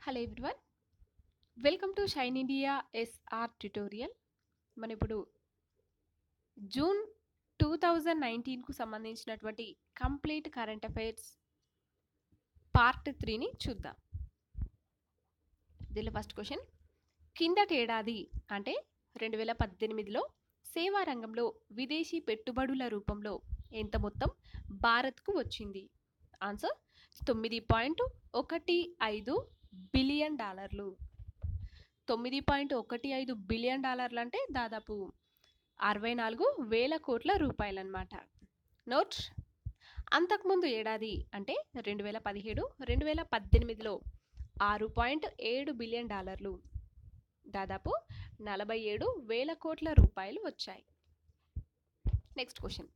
hello everyone welcome to Shine India SR tutorial మన ఇప్పుడు June two thousand నైన్టీన్కు సంబంధించినటువంటి complete current affairs part త్రీని చూద్దాం దీనిలో ఫస్ట్ క్వశ్చన్ కిందటి ఏడాది అంటే రెండు వేల పద్దెనిమిదిలో సేవా రంగంలో విదేశీ పెట్టుబడుల రూపంలో ఎంత మొత్తం భారత్కు వచ్చింది ఆన్సర్ తొమ్మిది పాయింట్ ఒకటి ఐదు బిలియన్ డాలర్లు తొమ్మిది పాయింట్ ఒకటి ఐదు బిలియన్ డాలర్లు అంటే దాదాపు అరవై నాలుగు వేల కోట్ల రూపాయలు అనమాట నోట్ అంతకుముందు ఏడాది అంటే రెండు వేల పదిహేడు రెండు వేల పద్దెనిమిదిలో ఆరు పాయింట్ ఏడు బిలియన్ డాలర్లు దాదాపు నలభై ఏడు వేల కోట్ల రూపాయలు వచ్చాయి నెక్స్ట్ క్వశ్చన్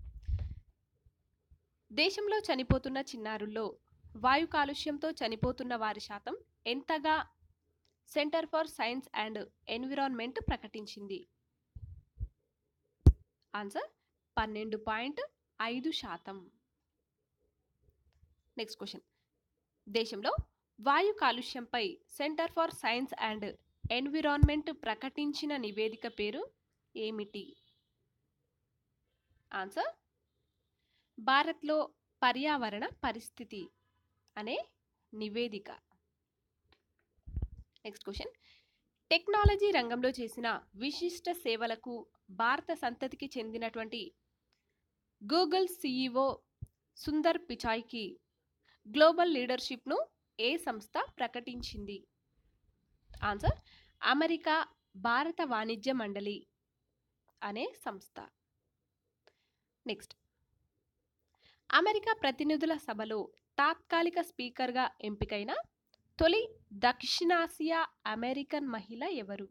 దేశంలో చనిపోతున్న చిన్నారుల్లో వాయు కాలుష్యంతో చనిపోతున్న వారి శాతం ఎంతగా Centre for Science and Environment ప్రకటించింది ఆన్సర్ పన్నెండు పాయింట్ ఐదు శాతం నెక్స్ట్ క్వశ్చన్ దేశంలో వాయు కాలుష్యంపై Centre for Science and Environment ప్రకటించిన నివేదిక పేరు ఏమిటి ఆన్సర్ భారత్లో పర్యావరణ పరిస్థితి అనే నివేదిక నెక్స్ట్ క్వశ్చన్ టెక్నాలజీ రంగంలో చేసిన విశిష్ట సేవలకు భారత సంతతికి చెందినటువంటి గూగుల్ సిఇఓ సుందర్ పిచాయ్కి గ్లోబల్ లీడర్షిప్ను ఏ సంస్థ ప్రకటించింది ఆన్సర్ అమెరికా భారత వాణిజ్య మండలి అనే సంస్థ నెక్స్ట్ అమెరికా ప్రతినిధుల సభలో తాత్కాలిక స్పీకర్గా ఎంపికైన తొలి దక్షిణాసియా అమెరికన్ మహిళ ఎవరు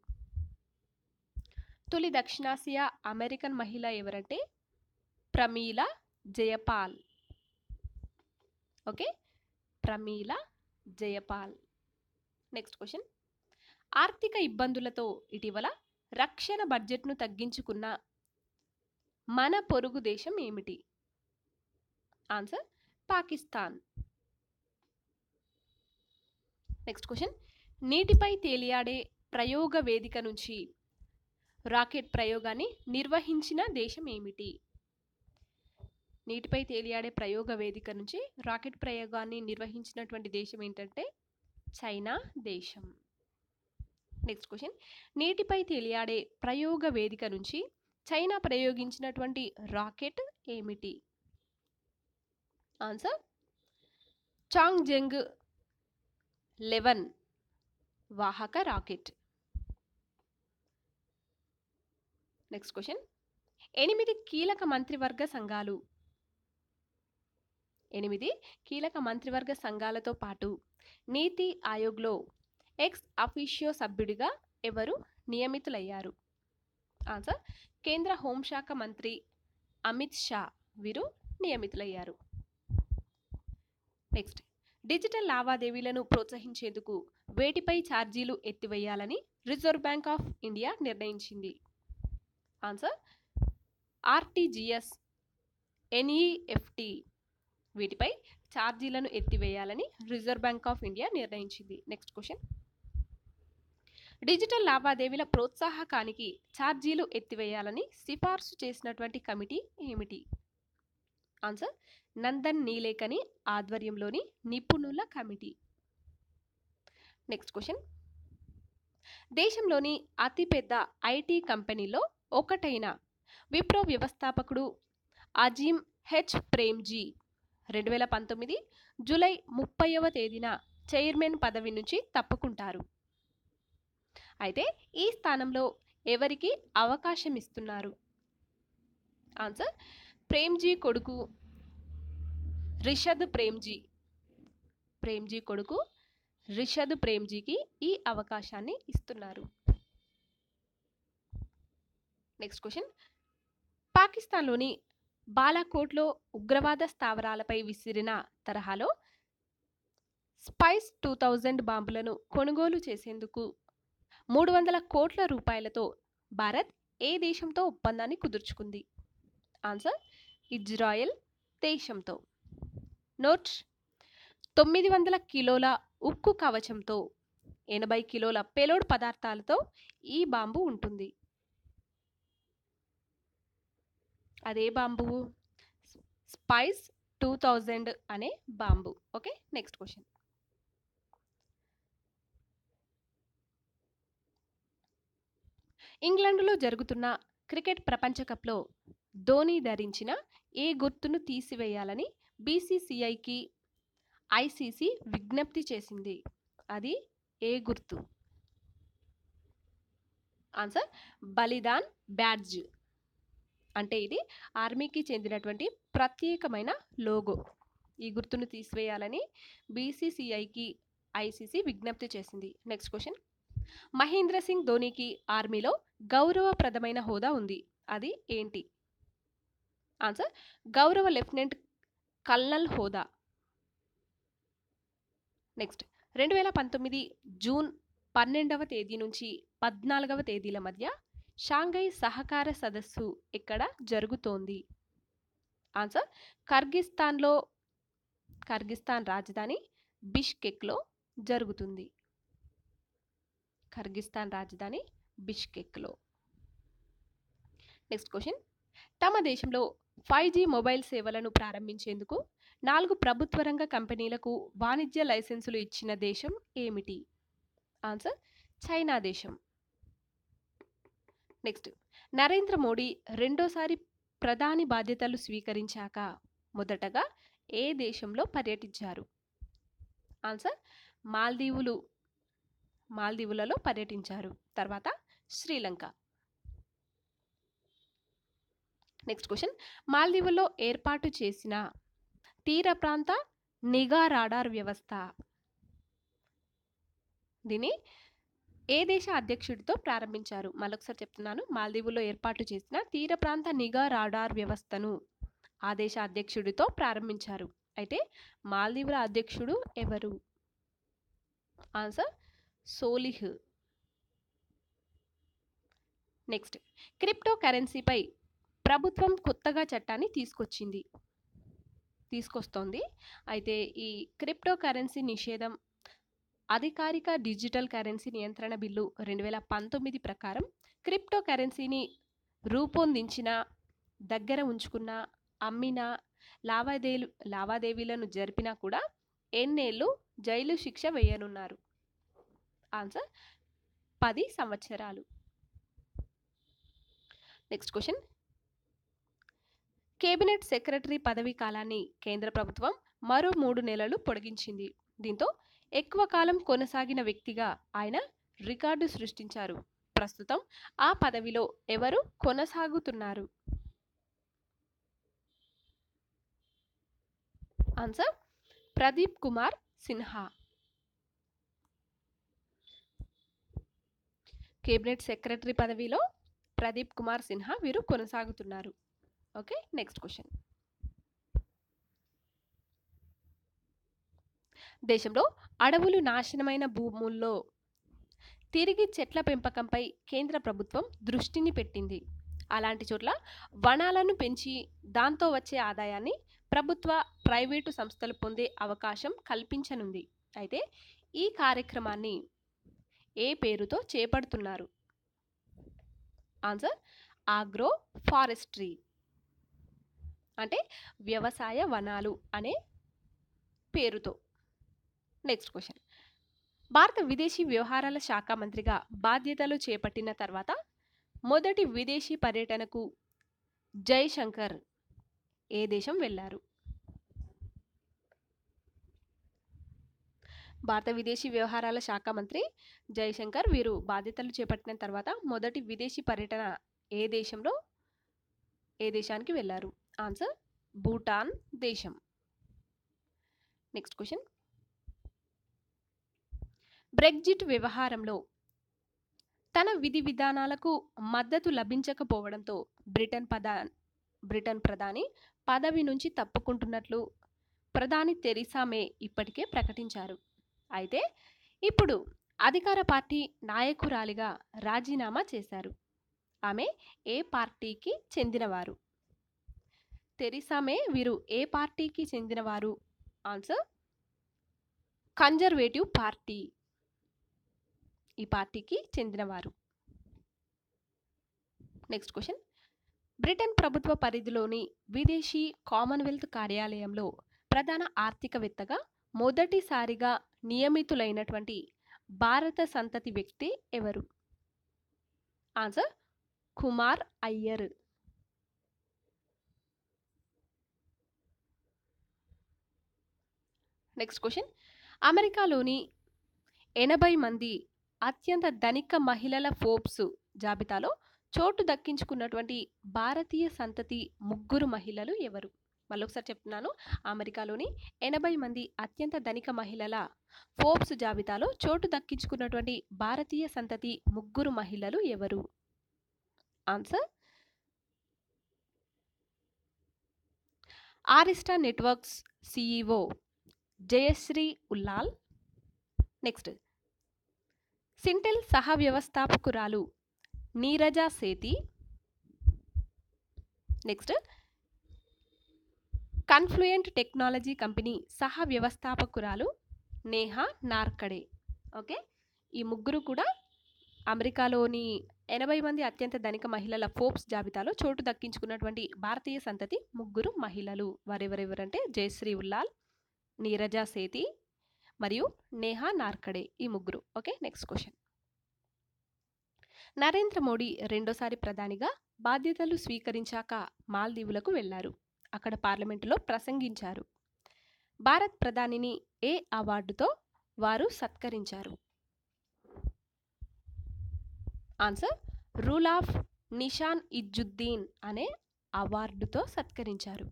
తొలి దక్షిణాసియా అమెరికన్ మహిళ ఎవరంటే Pramila Jayapal okay Pramila Jayapal next question ఆర్థిక ఇబ్బందులతో ఇటీవల రక్షణ బడ్జెట్ను తగ్గించుకున్న మన పొరుగు దేశం ఏమిటి ఆన్సర్ పాకిస్తాన్ నెక్స్ట్ క్వశ్చన్ నీటిపై తేలియాడే ప్రయోగ వేదిక నుంచి రాకెట్ ప్రయోగాన్ని నిర్వహించిన దేశం ఏమిటి నీటిపై తేలియాడే ప్రయోగ వేదిక నుంచి రాకెట్ ప్రయోగాన్ని నిర్వహించినటువంటి దేశం ఏంటంటే చైనా దేశం నెక్స్ట్ క్వశ్చన్ నీటిపై తేలియాడే ప్రయోగ వేదిక నుంచి చైనా ప్రయోగించినటువంటి రాకెట్ ఏమిటి ఆన్సర్ చాంగ్ జంగ్ లెవెన్ వాహక రాకెట్ నెక్స్ట్ క్వశ్చన్ ఎనిమిది కీలక మంత్రివర్గ సంఘాలు ఎనిమిది కీలక మంత్రివర్గ సంఘాలతో పాటు నీతి ఆయోగ్లో ఎక్స్ అఫీషియో సభ్యుడిగా ఎవరు నియమితులయ్యారు ఆన్సర్ కేంద్ర హోంశాఖ మంత్రి అమిత్ షా వీరు నియమితులయ్యారు నెక్స్ట్ డిజిటల్ లావాదేవీలను ప్రోత్సహించేందుకు వేటిపై ఛార్జీలు ఎత్తివేయాలని రిజర్వ్ బ్యాంక్ ఆఫ్ ఇండియా నిర్ణయించింది ఆన్సర్ ఆర్టీజీఎస్ ఎన్ఈఎఫ్టి వీటిపై ఛార్జీలను ఎత్తివేయాలని రిజర్వ్ బ్యాంక్ ఆఫ్ ఇండియా నిర్ణయించింది నెక్స్ట్ క్వశ్చన్ డిజిటల్ లావాదేవీల ప్రోత్సాహకానికి ఛార్జీలు ఎత్తివేయాలని సిఫార్సు చేసినటువంటి కమిటీ ఏమిటి ఆన్సర్ నందన్ నీలేకని ఆధ్వర్యంలోని నిపుణుల కమిటీ నెక్స్ట్ క్వశ్చన్ దేశంలోని అతిపెద్ద ఐటీ కంపెనీలో ఒకటైన విప్రో వ్యవస్థాపకుడు అజీమ్ హెచ్ ప్రేమ్జీ రెండు వేల పంతొమ్మిది జూలై ముప్పైవ తేదీన చైర్మన్ పదవి నుంచి తప్పుకుంటారు అయితే ఈ స్థానంలో ఎవరికి అవకాశం ఇస్తున్నారు ఆన్సర్ ప్రేమ్జీ కొడుకు రిషద్ ప్రేమ్జీ ప్రేమ్జీ కొడుకు రిషద్ ప్రేమ్జీకి ఈ అవకాశాన్ని ఇస్తున్నారు నెక్స్ట్ క్వశ్చన్ పాకిస్తాన్లోని బాలాకోట్లో ఉగ్రవాద స్థావరాలపై విసిరిన తరహాలో స్పైస్ టూ థౌజండ్ బాంబులను కొనుగోలు చేసేందుకు మూడు వందల కోట్ల రూపాయలతో భారత్ ఏ దేశంతో ఒప్పందాన్ని కుదుర్చుకుంది ఆన్సర్ ఇజ్రాయెల్ దేశంతో నోట్ తొమ్మిది వందల కిలోల ఉక్కు కవచంతో ఎనభై కిలోల పేలోడ్ పదార్థాలతో ఈ బాంబు ఉంటుంది అదే బాంబు స్పైస్ టూ థౌజండ్ అనే బాంబు ఓకే నెక్స్ట్ క్వశ్చన్ ఇంగ్లాండ్లో జరుగుతున్న క్రికెట్ ప్రపంచ కప్లో ధోని ధరించిన ఏ గుర్తును తీసివేయాలని బీసీసీఐకి ఐసీసీ విజ్ఞప్తి చేసింది అది ఏ గుర్తు ఆన్సర్ బలిదాన్ బ్యాడ్జ్ అంటే ఇది ఆర్మీకి చెందినటువంటి ప్రత్యేకమైన లోగో ఈ గుర్తును తీసివేయాలని బీసీసీఐకి ఐసీసీ విజ్ఞప్తి చేసింది నెక్స్ట్ క్వశ్చన్ మహేంద్ర సింగ్ ధోనికి ఆర్మీలో గౌరవప్రదమైన హోదా ఉంది అది ఏంటి ఆన్సర్ గౌరవ లెఫ్టినెంట్ కల్నల్ హోదా నెక్స్ట్ రెండు వేల పంతొమ్మిది జూన్ పన్నెండవ తేదీ నుంచి పద్నాలుగవ తేదీల మధ్య షాంఘై సహకార సదస్సు ఎక్కడ జరుగుతోంది ఆన్సర్ కర్గిస్తాన్లో కర్గిస్తాన్ రాజధాని బిష్కెక్లో జరుగుతుంది కర్గిస్తాన్ రాజధాని బిష్కెక్లో నెక్స్ట్ క్వశ్చన్ తమ దేశంలో ఫైవ్ జీ మొబైల్ సేవలను ప్రారంభించేందుకు నాలుగు ప్రభుత్వ రంగ కంపెనీలకు వాణిజ్య లైసెన్సులు ఇచ్చిన దేశం ఏమిటి ఆన్సర్ చైనా దేశం నెక్స్ట్ నరేంద్ర మోడీ రెండోసారి ప్రధాని బాధ్యతలు స్వీకరించాక మొదటగా ఏ దేశంలో పర్యటించారు ఆన్సర్ మాల్దీవులు మాల్దీవులలో పర్యటించారు తర్వాత శ్రీలంక నెక్స్ట్ క్వశ్చన్ మాల్దీవుల్లో ఏర్పాటు చేసిన తీర ప్రాంత నిఘా రాడార్ వ్యవస్థ దీన్ని ఏ దేశ అధ్యక్షుడితో ప్రారంభించారు మరొకసారి చెప్తున్నాను మాల్దీవుల్లో ఏర్పాటు చేసిన తీర ప్రాంత నిఘా రాడార్ వ్యవస్థను ఆ దేశ అధ్యక్షుడితో ప్రారంభించారు అయితే మాల్దీవుల అధ్యక్షుడు ఎవరు ఆన్సర్ సోలిహ్ నెక్స్ట్ క్రిప్టో కరెన్సీపై ప్రభుత్వం కొత్తగా చట్టాన్ని తీసుకొచ్చింది తీసుకొస్తోంది అయితే ఈ క్రిప్టో కరెన్సీ నిషేధం అధికారిక డిజిటల్ కరెన్సీ నియంత్రణ బిల్లు రెండు వేల పంతొమ్మిది ప్రకారం క్రిప్టో కరెన్సీని రూపొందించిన దగ్గర ఉంచుకున్న అమ్మిన లావాదేవీ లావాదేవీలను జరిపినా కూడా ఎన్నేళ్ళు జైలు శిక్ష వేయనున్నారు ఆన్సర్ పది సంవత్సరాలు నెక్స్ట్ క్వశ్చన్ కేబినెట్ సెక్రటరీ పదవీ కాలాన్ని కేంద్ర ప్రభుత్వం మరో మూడు నెలలు పొడిగించింది దీంతో ఎక్కువ కాలం కొనసాగిన వ్యక్తిగా ఆయన రికార్డు సృష్టించారు ప్రస్తుతం ఆ పదవిలో ఎవరు కొనసాగుతున్నారు answer Pradeep Kumar Sinha cabinet secretary పదవిలో ప్రదీప్ కుమార్ సిన్హా వీరు కొనసాగుతున్నారు ఓకే నెక్స్ట్ క్వశ్చన్ దేశంలో అడవులు నాశనమైన భూముల్లో తిరిగి చెట్ల పెంపకంపై కేంద్ర ప్రభుత్వం దృష్టిని పెట్టింది అలాంటి చోట్ల వనాలను పెంచి దాంతో వచ్చే ఆదాయాన్ని ప్రభుత్వ ప్రైవేటు సంస్థలు పొందే అవకాశం కల్పించనుంది అయితే ఈ కార్యక్రమాన్ని ఏ పేరుతో చేపడుతున్నారు ఆన్సర్ ఆగ్రో ఫారెస్ట్రీ అంటే వ్యవసాయ వనాలు అనే పేరుతో నెక్స్ట్ క్వశ్చన్ భారత విదేశీ వ్యవహారాల శాఖ మంత్రిగా బాధ్యతలు చేపట్టిన తర్వాత మొదటి విదేశీ పర్యటనకు జైశంకర్ ఏ దేశం వెళ్ళారు భారత విదేశీ వ్యవహారాల శాఖ మంత్రి జైశంకర్ వీరు బాధ్యతలు చేపట్టిన తర్వాత మొదటి విదేశీ పర్యటన ఏ దేశంలో ఏ దేశానికి వెళ్ళారు ఆన్సర్ భూటాన్ దేశం నెక్స్ట్ క్వశ్చన్ బ్రెగ్జిట్ వ్యవహారంలో తన విధి విధానాలకు మద్దతు లభించకపోవడంతో బ్రిటన్ పదా బ్రిటన్ ప్రధాని పదవి నుంచి తప్పుకుంటున్నట్లు ప్రధాని తెరిసా మే ఇప్పటికే ప్రకటించారు అయితే ఇప్పుడు అధికార పార్టీ నాయకురాలిగా రాజీనామా చేశారు ఆమె ఏ పార్టీకి చెందినవారు తెరిసా మే వీరు ఏ పార్టీకి చెందినవారు ఆన్సర్ కన్జర్వేటివ్ పార్టీ ఈ పార్టీకి చెందినవారు నెక్స్ట్ క్వశ్చన్ బ్రిటన్ ప్రభుత్వ పరిధిలోని విదేశీ కామన్వెల్త్ కార్యాలయంలో ప్రధాన ఆర్థికవేత్తగా మొదటిసారిగా నియమితులైనటువంటి భారత సంతతి వ్యక్తి ఎవరు answer Kumar Iyer next question అమెరికాలోని ఎనభై మంది అత్యంత ధనిక మహిళల ఫోర్బ్స్ జాబితాలో చోటు దక్కించుకున్నటువంటి భారతీయ సంతతి ముగ్గురు మహిళలు ఎవరు మళ్ళొకసారి చెప్తున్నాను అమెరికాలోని ఎనభై మంది అత్యంత ధనిక మహిళల ఫోర్బ్స్ జాబితాలో చోటు దక్కించుకున్నటువంటి భారతీయ సంతతి ముగ్గురు మహిళలు ఎవరు answer Arista Networks CEO Jayashree Ullal next Syntel సహ వ్యవస్థాపకురాలు నీరజా సేతి నెక్స్ట్ కన్ఫ్లుయెంట్ టెక్నాలజీ కంపెనీ సహ వ్యవస్థాపకురాలు నేహా నార్కడే ఓకే ఈ ముగ్గురు కూడా అమెరికాలోని ఎనభై మంది అత్యంత ధనిక మహిళల ఫోర్బ్స్ జాబితాలో చోటు దక్కించుకున్నటువంటి భారతీయ సంతతి ముగ్గురు మహిళలు వారెవరెవరంటే జయశ్రీ ఉల్లాల్ నీరజా సేతి మరియు నేహా నార్కడే ఈ ముగ్గురు okay next question Narendra Modi రెండోసారి ప్రధానిగా బాధ్యతలు స్వీకరించాక మాల్దీవులకు వెళ్లారు అక్కడ పార్లమెంటులో ప్రసంగించారు భారత్ ప్రధానిని ఏ అవార్డుతో వారు సత్కరించారు answer rule of Nishan Izzuddeen అనే అవార్డుతో సత్కరించారు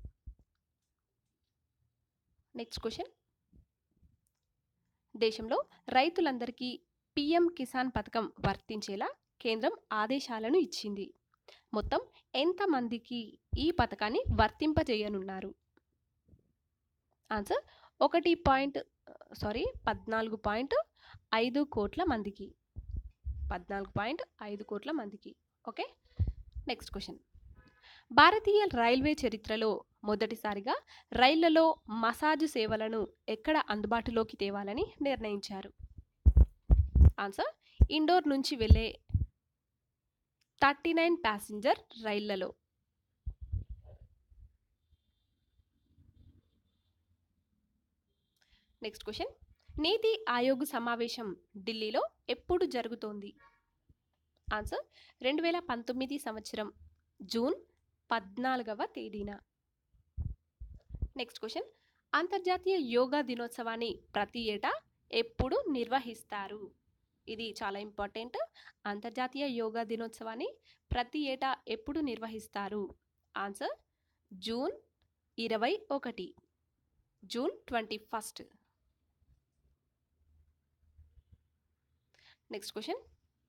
నెక్స్ట్ క్వశ్చన్ దేశంలో రైతులందరికీ పిఎం కిసాన్ పథకం వర్తించేలా కేంద్రం ఆదేశాలను ఇచ్చింది మొత్తం ఎంతమందికి ఈ పథకాన్ని వర్తింపజేయనున్నారు ఆన్సర్ ఒకటి పాయింట్ సారీ పద్నాలుగు పాయింట్ ఐదు కోట్ల మందికి పద్నాలుగు పాయింట్ ఐదు కోట్ల మందికి ఓకే నెక్స్ట్ క్వశ్చన్ భారతీయ రైల్వే చరిత్రలో మొదటిసారిగా రైళ్లలో మసాజ్ సేవలను ఎక్కడ అందుబాటులోకి తేవాలని నిర్ణయించారు ఆన్సర్ ఇండోర్ నుంచి వెళ్ళే థర్టీ నైన్ ప్యాసింజర్ రైళ్లలో నెక్స్ట్ క్వశ్చన్ నీతి ఆయోగ్ సమావేశం ఢిల్లీలో ఎప్పుడు జరుగుతోంది ఆన్సర్ రెండు వేల పంతొమ్మిది సంవత్సరం జూన్ పద్నాలుగవ తేదీన నెక్స్ట్ క్వశ్చన్ అంతర్జాతీయ యోగా దినోత్సవాన్ని ప్రతి ఏటా ఎప్పుడు నిర్వహిస్తారు ఇది చాలా ఇంపార్టెంట్ అంతర్జాతీయ యోగా దినోత్సవాన్ని ప్రతి ఏటా ఎప్పుడు నిర్వహిస్తారు ఆన్సర్ జూన్ ఇరవై ఒకటి June twenty first next question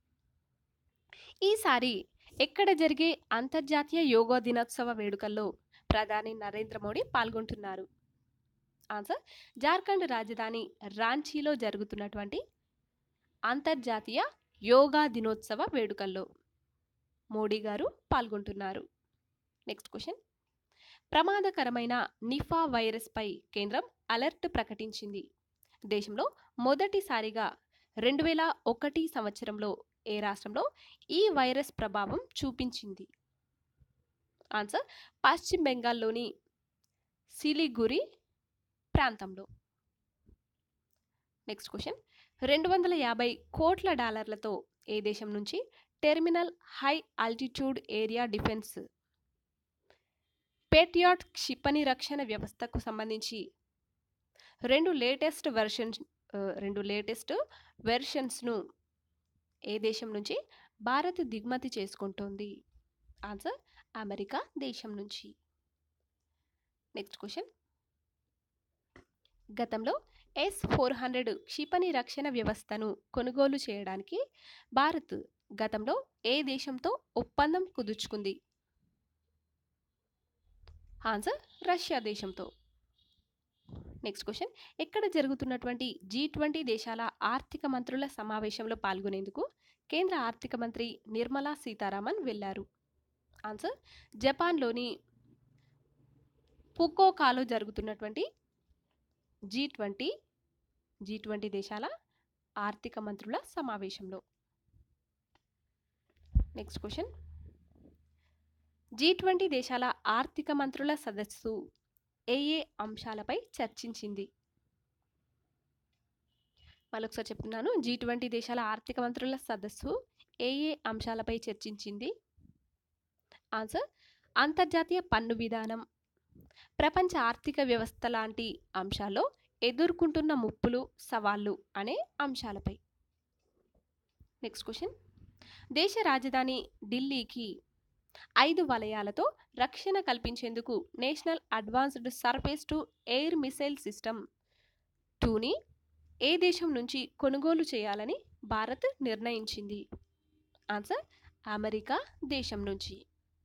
ఈసారి ఎక్కడ జరిగే అంతర్జాతీయ యోగా దినోత్సవ వేడుకల్లో ప్రధాని నరేంద్ర మోడీ పాల్గొంటున్నారు ఆన్సర్ జార్ఖండ్ రాజధాని రాంచీలో జరుగుతున్నటువంటి అంతర్జాతీయ యోగా దినోత్సవ వేడుకల్లో మోడీ గారు పాల్గొంటున్నారు నెక్స్ట్ క్వశ్చన్ ప్రమాదకరమైన నిఫా వైరస్పై కేంద్రం అలర్ట్ ప్రకటించింది దేశంలో మొదటిసారిగా రెండు వేల ఒకటి సంవత్సరంలో ఏ రాష్ట్రంలో ఈ వైరస్ ప్రభావం చూపించింది ఆన్సర్ పశ్చిమ బెంగాల్లోని సిలిగురి ప్రాంతంలో నెక్స్ట్ క్వశ్చన్ రెండు వందల యాభై కోట్ల డాలర్లతో ఏ దేశం నుంచి terminal high altitude area defence Patriot క్షిపణి రక్షణ వ్యవస్థకు సంబంధించి రెండు లేటెస్ట్ వెర్షన్స్ రెండు లేటెస్ట్ వెర్షన్స్ను ఏ దేశం నుంచి భారత్ దిగుమతి చేసుకుంటోంది ఆన్సర్ అమెరికా దేశం నుంచి నెక్స్ట్ క్వశ్చన్ గతంలో ఎస్ ఫోర్ హండ్రెడ్ క్షిపణి రక్షణ వ్యవస్థను కొనుగోలు చేయడానికి భారత్ గతంలో ఏ దేశంతో ఒప్పందం కుదుర్చుకుంది ఆన్సర్ రష్యా దేశంతో నెక్స్ట్ క్వశ్చన్ ఎక్కడ జరుగుతున్నటువంటి జీ ట్వంటీ దేశాల ఆర్థిక మంత్రుల సమావేశంలో పాల్గొనేందుకు కేంద్ర ఆర్థిక మంత్రి నిర్మలా సీతారామన్ వెళ్ళారు ఆన్సర్ జపాన్లోని ఫుకోకాలో జరుగుతున్నటువంటి జీ ట్వంటీ జీ ట్వంటీ దేశాల ఆర్థిక మంత్రుల సమావేశంలో నెక్స్ట్ క్వశ్చన్ జీ ట్వంటీ దేశాల ఆర్థిక మంత్రుల సదస్సు ఏ ఏ అంశాలపై చర్చించింది మరొకసారి చెప్తున్నాను జీ ట్వంటీ దేశాల ఆర్థిక మంత్రుల సదస్సు ఏ ఏ అంశాలపై చర్చించింది ఆన్సర్ అంతర్జాతీయ పన్ను విధానం ప్రపంచ ఆర్థిక వ్యవస్థ లాంటి అంశాల్లో ఎదుర్కొంటున్న ముప్పులు సవాళ్ళు అనే అంశాలపై నెక్స్ట్ క్వశ్చన్ దేశ రాజధాని ఢిల్లీకి ఐదు వలయాలతో రక్షణ కల్పించేందుకు National Advanced Surface to Air Missile System టూని ఏ దేశం నుంచి కొనుగోలు చేయాలని భారత్ నిర్ణయించింది ఆన్సర్ అమెరికా దేశం నుంచి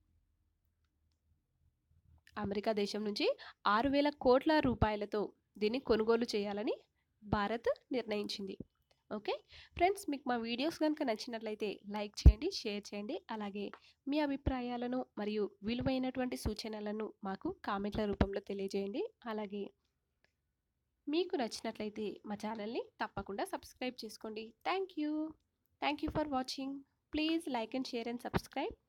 అమెరికా దేశం నుంచి ఆరు వేల కోట్ల రూపాయలతో దీన్ని కొనుగోలు చేయాలని భారత్ నిర్ణయించింది ఓకే ఫ్రెండ్స్ మీకు మా వీడియోస్ కనుక నచ్చినట్లయితే లైక్ చేయండి షేర్ చేయండి అలాగే మీ అభిప్రాయాలను మరియు విలువైనటువంటి సూచనలను మాకు కామెంట్ల రూపంలో తెలియజేయండి అలాగే మీకు నచ్చినట్లయితే మా ఛానల్ని తప్పకుండా సబ్స్క్రైబ్ చేసుకోండి thank you thank you for watching please like and share and subscribe